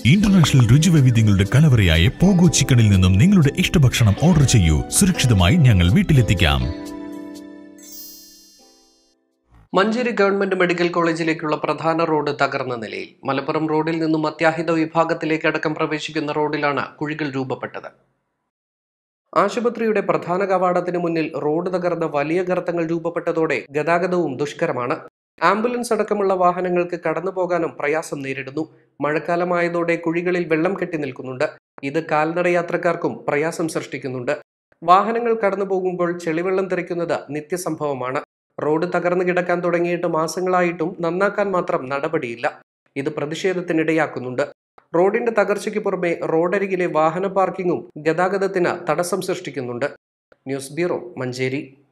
international രുചിവൈവിധ്യങ്ങളുടെ കലവറയായ pogo ചിക്കനിൽ നിന്നും നിങ്ങളുടെ ഇഷ്ടഭക്ഷണം ഓർഡർ ചെയ്യൂ സുരക്ഷിതമായി ഞങ്ങൾ വീട്ടിലെത്തിക്കാം മഞ്ചേരി ഗവൺമെന്റ് മെഡിക്കൽ കോളേജിലേക്കുള്ള പ്രധാന റോഡ് തകർന്ന നിലയിൽ മലപ്പുറം റോഡിൽ നിന്നും അത്യാഹിത വിഭാഗത്തിലേക്ക് അടക്കം പ്രവേശിക്കുന്ന റോഡിലാണ് കുഴികൾ രൂപപ്പെട്ടത് ആശുപത്രിയുടെ പ്രധാന കവാടത്തിന് മുന്നിൽ റോഡ് തകർന്ന വലിയ ഗർത്തങ്ങൾ രൂപപ്പെട്ടതോടെ ഗതാഗതവും ദുഷ്കരമാണ് ആംബുലൻസ് അടക്കമുള്ള വാഹനങ്ങൾക്ക് കടന്നു പോകാനും പ്രയാസം നേരിടുന്നു മഴക്കാലമായതോടെ കുഴികളിൽ വെള്ളം കെട്ടി നിൽക്കുന്നുണ്ട് ഇത് കാൽനട യാത്രക്കാർക്കും പ്രയാസം സൃഷ്ടിക്കുന്നുണ്ട് വാഹനങ്ങൾ കടന്നു പോകുമ്പോൾ ചെളിവെള്ളം തെറിക്കുന്നത് നിത്യസംഭവമാണ് റോഡ് തകർന്നു കിടക്കാൻ തുടങ്ങിയിട്ട് മാസങ്ങളായിട്ടും നന്നാക്കാൻ മാത്രം നടപടിയില്ല ഇത് പ്രതിഷേധത്തിനിടയാക്കുന്നുണ്ട് റോഡിന്റെ തകർച്ചയ്ക്ക് പുറമെ റോഡരികിലെ വാഹന പാർക്കിങ്ങും ഗതാഗതത്തിന് തടസ്സം സൃഷ്ടിക്കുന്നുണ്ട് ന്യൂസ് ബ്യൂറോ മഞ്ചേരി